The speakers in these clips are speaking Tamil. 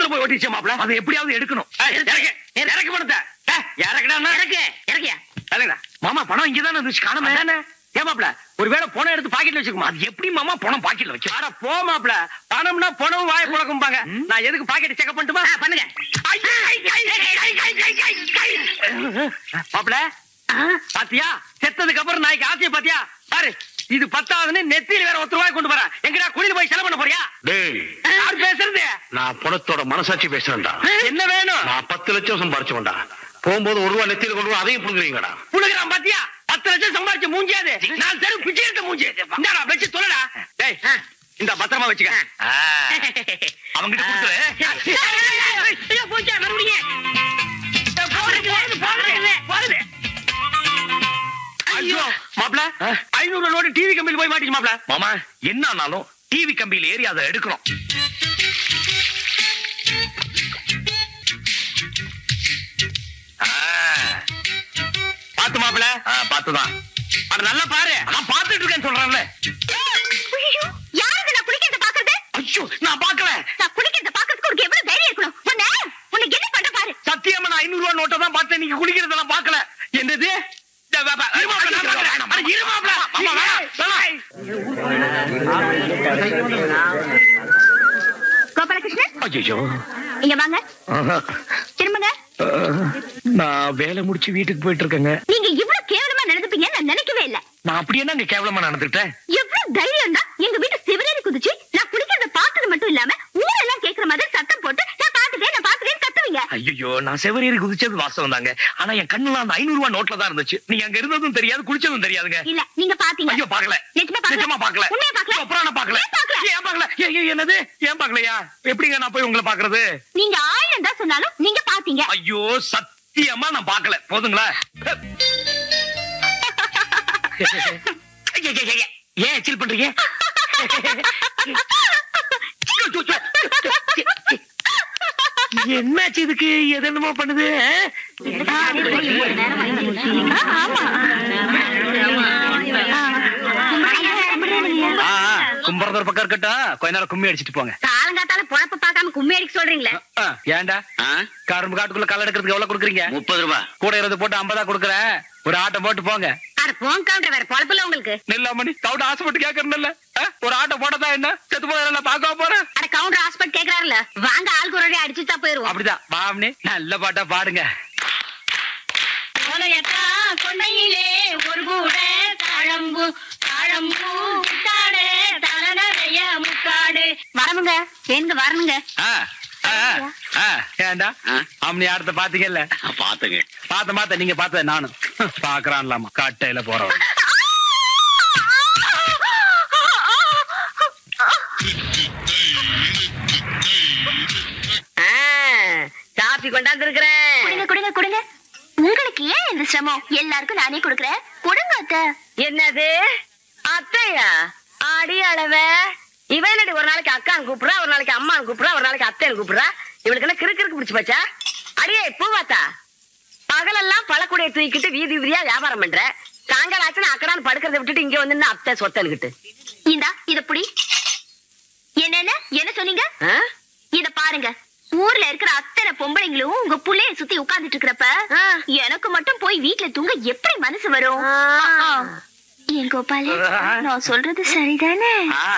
போய் ஓட்டிச்சே மாப்ள அதை எப்படியாவது எடுக்கணும் இறக்கு இறக்கு பணத்தை இறக்குடா இறக்கு இறக்கியா இறக்குடா மாமா பணம் இங்கதானே இருந்துச்சு காணாம அதானே ஏன் மாப்ள ஒருவேளை பணம் எடுத்து பாக்கெட்ல வச்சுக்குமா அது எப்படி மாமா பணம் பாக்கெட்ல வச்சு அட போ மாப்ள பணம்னா பணம் வாய புழக்கும்பாங்க ம். நான் எதுக்கு பாக்கெட் செக் பண்ணட்டுமா ஆ, பண்ணுங்க மாப்ள பாத்தியா செத்ததுக்கு அப்புறம் நாய்க்கு ஆசைய பாத்தியா பாரு இது பத்தாவதுன்னு நெத்தியில வேற ஒருத்தர் ரூபாய் கொண்டு போறேன் எங்கடா குளிர் போய் செலவு பண்ண போறியா டேய் யார் பேசுறது நான் பணத்தோட மனசாட்சி பேசுறேன்டா என்ன வேணும் நான் பத்து லட்சம் சம்பாரிச்சவன்டா போகும்போது ஒரு ரூபா நெத்தியில கொண்டு வா, அதையும் புடுங்குறீங்கடா புழுகிறான் பாத்தியா பத்து லட்சம் சம்பாதிச்ச மூஞ்சியாது நான் தெரு பிச்சை எடுத்த மூஞ்சி இந்தாடா வச்சு சொல்லடா டேய் இந்த பத்திரமா வச்சுக்க அவங்கிட்ட கொடுத்துரு ஐயோ, போச்சா, மறுபடியும் போகுது, போகுது, போகுது. ஐயோ மாப்ள ஐநூறு நோட்டு டிவி கம்பெனி போய் மாட்டிச்சு மாப்ள மாமா என்ன ஆனாலும் டிவி கம்பியில ஏறி அதை எடுக்கணும் ஆ, பாத்து மாப்ள ஆ, பாத்துதான் அட நல்லா பாரு நான் பாத்துட்டு இருக்கேன்னு சொல்றேன்ல ஐயோ, யாருக்கு நான் குளிக்கிறத பாக்குறது ஐயோ நான் பாக்கல நான் குளிக்கிறத பாக்குறதுக்கு உனக்கு எவ்வளவு தைரியம் இருக்கணும் உன்னை உன்னை என்ன பண்ற பாரு சத்தியமா நான் ஐநூறு ரூபாய் நோட்டை தான் பார்த்தேன் நீங்க குளிக்கிறதெல்லாம் பாக்கல என்னது இந்த வா, வா, இரு மாப்ள, நான் பார்க்கறேன். அட, இரு மாப்ள. மாமா, வேணாம், கோபாலகிருஷ்ணன் ஐயோ இங்க வாங்க திரும்புங்க நான் வேலை முடிச்சு வீட்டுக்கு போயிட்டு இருக்கேங்க நீங்க இவ்வளவு கேவலமா நடந்துப்பீங்கன்னு நான் நினைக்கவே இல்ல நான் அப்படியே அங்க கேவலமா நடந்துட்டேன் எவ்வளவு தைரியம் தான் எங்க வீட்டு சிவரேறி குதிச்சு நான் குளிக்கிறத பார்த்தது மட்டும் இல்லாம ஊரெல்லாம் கேக்குற மாதிரி சத்தம் போட்டு நான் பாத்துட்டேன் நான் பாத்துட்டேன் கத்துவீங்க ஐயோ நான் செவரேறி குதிச்சது வாஸ்தவம் தாங்க ஆனா என் கண்ணுல அந்த ஐநூறு ரூபாய் நோட்ல தான் இருந்துச்சு நீங்க அங்க இருந்ததும் தெரியாது குளிச்சதும் தெரியாதுங்க இல்ல நீங்க பாத்தீங்க ஐயோ பாக்கல நிஜமா பாக்கல? நிஜமா பாக்கல உண்மையா பாக்கல? அப்புறம் நான் பாக்கல ஏன் பாக்கல? ஏன் பாக்கல ஏன், ஏன், என்னது ஏன் பாக்கலையா எப்படிங்க நான் போய் உங்களை பாக்குறது நீங்க ஆயிரம் தான் சொன்னாலும் நீங்க பாத்தீங்க ஐயோ சத்தியமா நான் பாக்கல போதுங்களா ஐய, ஐய, ஐய, ஏன் எச்சில் பண்றீங்க என்னாச்சு இதுக்கு எது என்னமோ பண்ணுது ஆ? ஆ, ஆமா ஆ, ஆ, கும்புறதொரு பக்கம் இருக்கட்டும் கொஞ்ச நேரம் கும்மி அடிச்சிட்டு போங்க காலங்காத்தால பொழப்ப பார்க்காம கும்மி அடிக்க சொல்றீங்களே ஆ, ஏன்டா கரும்பு காட்டுக்குள்ள களை எடுக்கிறதுக்கு எவ்வளவு கொடுக்குறீங்க முப்பது ரூபாய் கூட இருந்து போட்டு ஐம்பதா கொடுக்குறேன் ஒரு ஆட்டம் போட்டு போங்க அட போன் கவுண்டர் வேற பொழப்புல உங்களுக்கு நெல்லாமணி கவுண்ட் ஆசைப்பட்டு கேட்கறதில்ல ஒரு ஆட்டம் போட்டதா என்ன செத்து போதா பாக்க போறேன் அட கவுண்டர் ஹாஸ்பிட்டல் கேக்குறாருல வாங்க ஆள் குரடி அடிச்சுட்டா போயிருவோம் அப்படிதான் மாமனி நல்ல பாட்டா பாடுங்க கொண்டையிலே ஒரு கூட தாழம்பு தாழம்பூ முக்காடு தல நிறைய முக்காடு வரமுங்க எங்க வரணுங்க ஆ, ஆ, ஆ, ஏன்டா அம்மனி ஆடத்தை பாத்தீங்கல்ல பாத்துங்க பாத்த பாத்த நீங்க பார்த்த நானும் பாக்குறான்லாமா காட்டையில போறவன் காபி கொண்டாந்து இருக்கிறேன் குடுங்க குடுங்க குடுங்க உங்களுக்கு ஏன் இந்த சிரமம் எல்லாருக்கும் நானே கொடுக்கறேன் கொடுங்க அத்தை என்னது அத்தையா அடி அளவ இவன் என்னடி ஒரு நாளைக்கு அக்கான்னு கூப்பிடுறா ஒரு நாளைக்கு அம்மான்னு கூப்பிடுறா ஒரு நாளைக்கு அத்தைன்னு கூப்பிடுறா இவளுக்கு என்ன கிறுக்கு கிறுக்கு பிடிச்சு போச்சா அடியே பூவாத்தா பகலெல்லாம் பழக்கூடிய தூக்கிட்டு வீதி வீதியா வியாபாரம் பண்ற சாயங்காலம் ஆச்சுன்னா அக்கடான்னு படுக்கிறத விட்டுட்டு இங்க வந்து நின்னு அத்தை சொத்தனுக்கிட்டு இந்தா இத புடி என்னென்ன என்ன சொன்னீங்க ஆ? இத பாருங்க ஊர்ல இருக்கிற அத்தனை பொம்பளைங்களும் உங்க புள்ளைய சுத்தி உட்கார்ந்துட்டு இருக்கிறப்ப ஆ. எனக்கு மட்டும் போய் வீட்ல தூங்க எப்படி மனசு வரும் ஆ. ஆ. என் கோபால நான் சொல்றது சரிதானே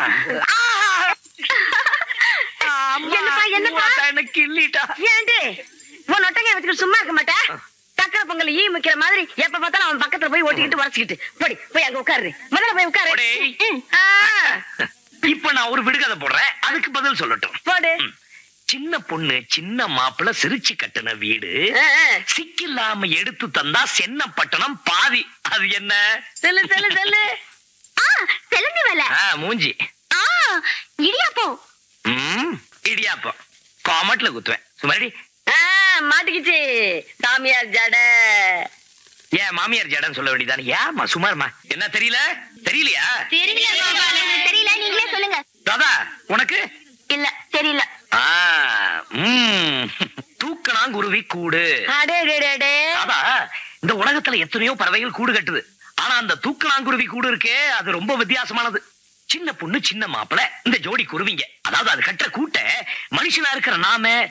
என்னப்பா, என்னப்பா? எனக்கு இல்லிட்டா ஏண்டி உன் ஒட்டங்க வச்சுக்கிட்டு சும்மா இருக்க மாட்டா சக்கரை பொங்கல் ஈ முக்கிற மாதிரி எப்ப பார்த்தாலும் அவன் பக்கத்துல போய் ஓட்டிக்கிட்டு உரசிக்கிட்டு போடி போய் அங்க உட்காரு முதல்ல போய் உட்காரு போடேய். ம். ஆ, இப்ப நான் ஒரு விடுகதை போடுறேன் அதுக்கு பதில் சொல்லட்டும் போடு சின்ன பொண்ணு சின்ன மாப்பிள்ள சிரிச்சு கட்டுன வீடு ஆ, ஆ. சிக்கில்லாம எடுத்து தந்தா சென்னப்பட்டணம் பாதி அது என்ன சொல்லு சொல்லு சொல்லு ஆ தெலுங்கு வேலை ஆ, மூஞ்சி ஆ இடியாப்பம் ம், இடியாப்பம் காமெட்ல குத்துவேன் சுமாரி ஆ, மாட்டிக்கிச்சு சாமியார் ஜட ஏன் மாமியார் ஜடன்னு சொல்ல வேண்டியதானே ஏமா சுமார்மா என்ன தெரியல தெரியலையா தெரியல கோபால தெரியல நீங்களே சொல்லுங்க தாதா உனக்கு இல்ல தெரியல ஆ, ம், தூக்கணாங்குருவி கூடு அடே டே, டே, டே. தாதா இந்த உலகத்துல எத்தனையோ பறவைகள் கூடு கட்டுது ஆனா அந்த தூக்கணாங்குருவி கூடு இருக்கே அது ரொம்ப வித்தியாசமானது சின்ன பொண்ணு சின்ன மாப்பிள இந்த ஜோடி குருவிங்க அதாவது அது கட்டுற கூட்ட மனுஷனா இருக்கிற நாம